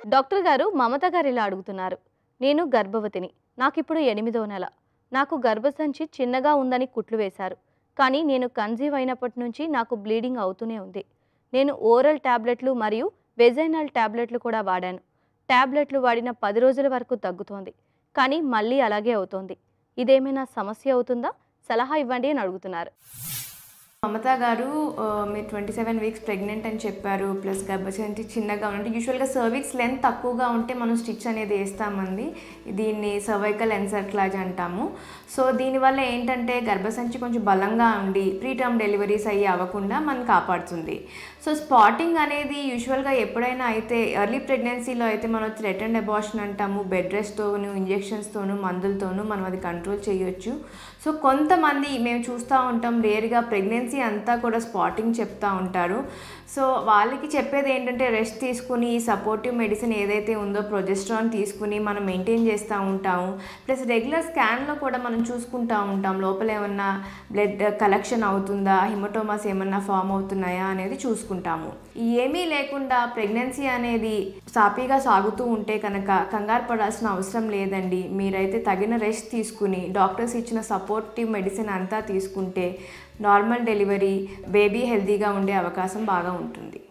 doctor గారు మమత గారు ఇలా అడుగుతున్నారు నేను గర్భవతిని నాకు ఇప్పుడు ఎనిమిదో నెల నాకు గర్భసంచి చిన్నగా ఉందని కుట్లు వేశారు కానీ నేను కన్జీవ్ అయినప్పటి నుంచి నాకు బ్లీడింగ్ అవుతూనే ఉంది నేను ఓరల్ టాబ్లెట్లు మరియు వెజైనల్ టాబ్లెట్లు కూడా వాడాను టాబ్లెట్లు వాడిన పది రోజుల వరకు తగ్గుతోంది కానీ మళ్ళీ అలాగే అవుతోంది ఇదేమైనా సమస్య అవుతుందా సలహా ఇవ్వండి అని అడుగుతున్నారు మమతా గారు ఆ, మీరు ట్వంటీ సెవెన్ వీక్స్ ప్రెగ్నెంట్ అని చెప్పారు ప్లస్ గర్భసంచి చిన్నగా ఉంటే యూజువల్గా సర్వీక్స్ లెంత్ తక్కువగా ఉంటే మనం స్టిచ్ అనేది వేస్తామండి దీన్ని సర్వైకల్ ఎన్సర్క్లాజ్ అంటాము సో దీనివల్ల ఏంటంటే గర్భసంచి కొంచెం బలంగా ఉండి ప్రీ టర్మ్ డెలివరీస్ అయ్యి అవ్వకుండా మనం కాపాడుతుంది సో స్పాటింగ్ అనేది యూజువల్గా ఎప్పుడైనా అయితే ఎర్లీ ప్రెగ్నెన్సీలో అయితే మనం థ్రెట్ అండ్ అబార్షన్ అంటాము బెడ్ రెస్ట్తోను ఇంజెక్షన్స్తోను మందులతోనూ మనం అది కంట్రోల్ చేయొచ్చు సో కొంతమంది మేము చూస్తూ ఉంటాం రేర్గా ప్రెగ్నెన్సీ అంతా కూడా స్పాటింగ్ చెప్తా ఉంటారు సో వాళ్ళకి చెప్పేది ఏంటంటే రెస్ట్ తీసుకుని ఈ సపోర్టివ్ మెడిసిన్ ఏదైతే ఉందో ప్రొజెస్ట్రాన్ తీసుకుని మనం మెయింటైన్ చేస్తూ ఉంటాము ప్లస్ రెగ్యులర్ స్కాన్లో కూడా మనం చూసుకుంటూ ఉంటాం లోపల ఏమన్నా బ్లడ్ కలెక్షన్ అవుతుందా హిమటోమాస్ ఏమన్నా ఫామ్ అవుతున్నాయా అనేది చూసుకుంటాము ఏమీ లేకుండా ప్రెగ్నెన్సీ అనేది సాఫీగా సాగుతూ ఉంటే కనుక కంగారు పడాల్సిన అవసరం లేదండి మీరైతే తగిన రెస్ట్ తీసుకుని డాక్టర్స్ ఇచ్చిన సపోర్టివ్ మెడిసిన్ అంతా తీసుకుంటే నార్మల్ డెలివరీ బేబీ హెల్తీగా ఉండే అవకాశం బాగా ఉంటుంది